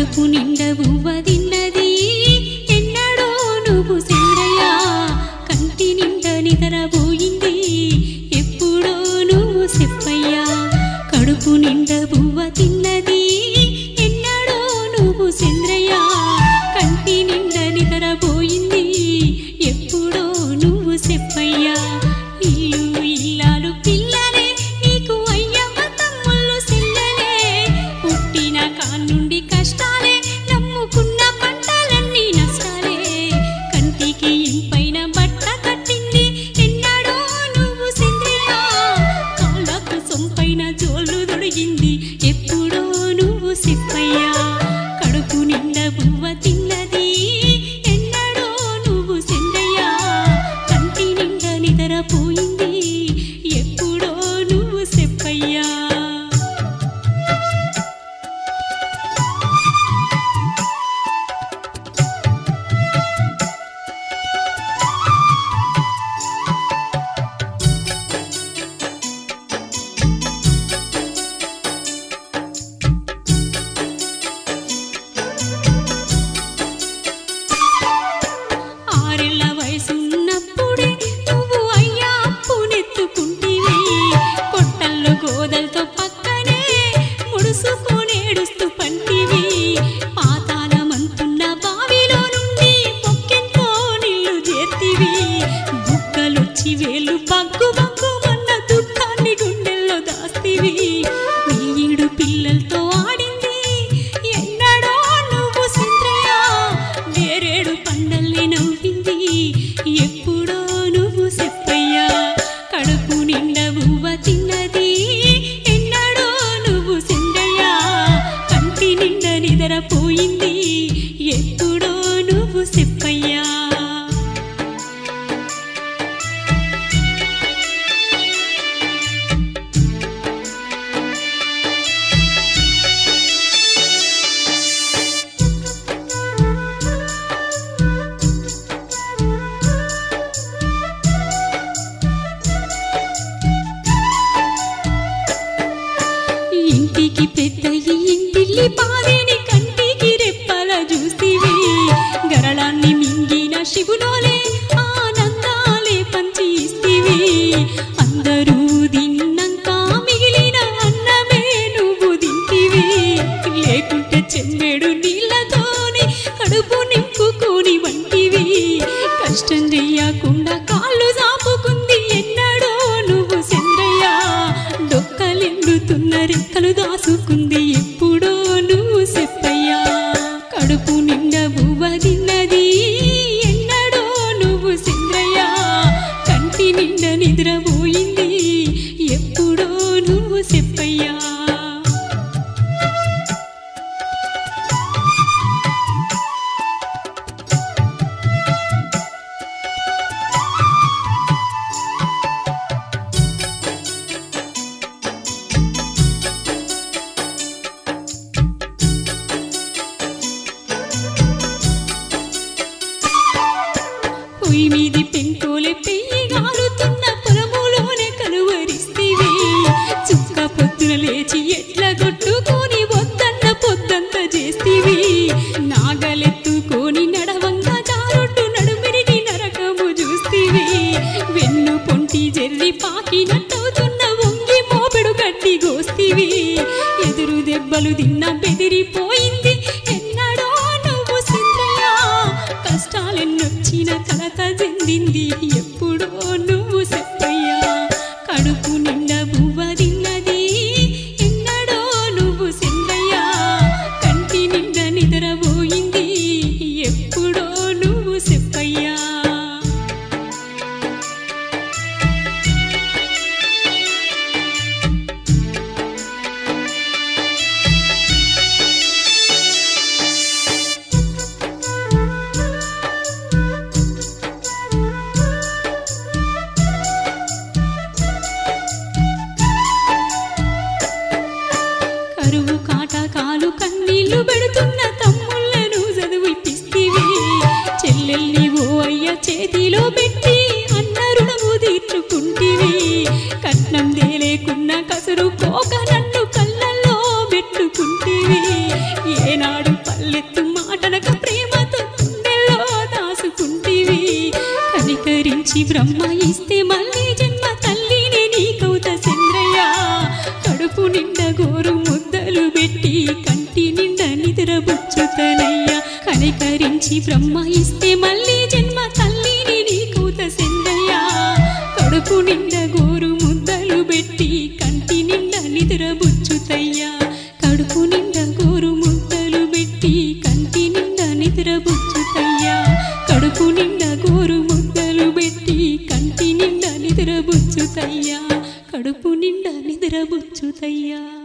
కడుపు నిండా బువ్వ తిన్నది ఎన్నడో నువ్వు సెంద్రయ్య కంటి నిండా నిద్రపోయింది ఎప్పుడో నువ్వు చెప్పయ్యా కడుపు నిండా బువ్వ తిన్నది ఎన్నడో నువ్వు చంద్రయ్య కంటి నిండా నిద్రపోయింది ఎప్పుడో నువ్వు చెప్పయ్యా ఇల్లు ఇల్లాలు పిల్లలే నీకు అయ్యమ్మ తమ్ముళ్ళు చెల్లెలే పుట్టిన కానుండి కష్టాలే నమ్ముకున్న పంటలన్నీ నష్టాలే కంటికి ఇంపైన బట్ట కట్టింది ఎన్నడో నువ్వు చంద్రయ్య కాళ్ళకు సొంపైన జోళ్ళు దొడిగింది ఎప్పుడో నువ్వు సిప్పయ్యా కడుపు నిండా బువ్వ తిన్నది ఎన్నడో నువ్వు సెందయ్యా కంటి నిండా నిద్రపోయింది ఎప్పుడో నువ్వు చెప్పయ్యా ఆరేళ్ల వయసున్నప్పుడే నువ్వు అయ్యా అప్పునెత్తుకుంటివి కొట్టల్లో గోదలతో పక్కనే ముడుసుకొనేడుస్తూ పంటివి పాతాళమంతున్న బావిలో నుండి పొక్కెంతో నీళ్లు చేర్తివి బుక్కలొచ్చి వేలు పగ్గు పగ్గు మొన్న దుఃఖాన్ని గుండెల్లో దాస్తివి నీడు పిల్లలతో ఆడింది ఎన్నడో నువ్వు సింద్రయ్య వేరేడు పండల్ని నవ్వింది ఎప్పుడో నువ్వు చెప్పయ్యా కడుపు నిండా బువ్వ తిన్నది ఎన్నడో నువ్వు సింద్రయ్య కంటి నిండా నిద్రపోయింది ఎప్పుడో నువ్వు చెప్పయ్యా ఇంటికి పెద్ద ఈ ఇంటిల్లి పాదిని కంటికి రెప్పల చూస్తీవి గరళాన్ని మింగిన శివులోలే ఆనందాలే పంచి ఇస్తీవి అందరూ తిన్నాక మిగిలిన అన్నమే నువ్వు తింటివి లేకుంటే చెంబెడు నీళ్ళతోని కడుపు నింపుకొని వంటివి కష్టం చెయ్యకుండా కాళ్ళు చాపుకుంది ఎన్నడో నువ్వు చంద్రయ్య డొక్కలెండుతున్న రెక్కలు దాసుకుంది ఎప్పుడో నువ్వు చెప్పయ్యా కడుపు నిండా బువ్వ తిన్నది ఎన్నడో నువ్వు చంద్రయ్య కంటి నిండా నిద్రపోయింది ఎప్పుడో నువ్వు చెప్పయ్యా పొయ్యి మీది పెంకోలే పెయ్యి గాలుతున్న పొలములోనే కలువరిస్తీవి చుక్క పొద్దున లేచి ఎట్ల కొట్టుకొని వద్దన్న పొద్దంత చేస్తీవి నాగలెత్తుకొని నడవంగా జారుట్టు నడుమిరిగి నరకము చూస్తీవి వెన్ను పొంటి జెర్రి పాకినట్టవుతున్న వంగి మోపెడు గట్టి గోస్తీవి ఎదురు దెబ్బలు తిన్న బెదిరిపోయింది ఎన్నడో నువ్వు సింద్రయ్య కష్టాలెన్నొచ్చిన కలత చెందింది ఎప్పుడో నువ్వు చెప్పయ్యా కడుపు నిండా బువ్వ తిన్నది ఎన్నడో నువ్వు సింద్రయ్య కంటి నిండా నిద్రపోయింది ఎప్పుడో నువ్వు చెప్పయ్యా ఇస్తే మళ్ళీ జన్మ తల్లినే నీకవుత చంద్రయ్య కడుపు నిండా గోరు ముద్దలు పెట్టి కంటి నిండా నిద్రబుచ్చుతనయ్యా కనికరించి బ్రహ్మ ఇస్తే మళ్ళీ జన్మ తల్లిని నీకవుత చంద్రయ్య కడుపు నిండా గోరు ముద్దలు పెట్టి కంటి నిండా నిద్రబుచ్చుతయ్యా కడుపు నిండా గోరు ముద్దలు పెట్టి కంటి నిండా నిద్రబుచ్చుతయ్యా కడుపు నిండా గోరు ముద్దలు పెట్టి కంటి నిండా నిద్రబుచ్చుతయ్యా కడుపు నిండా నిద్రబుచ్చుతయ్యా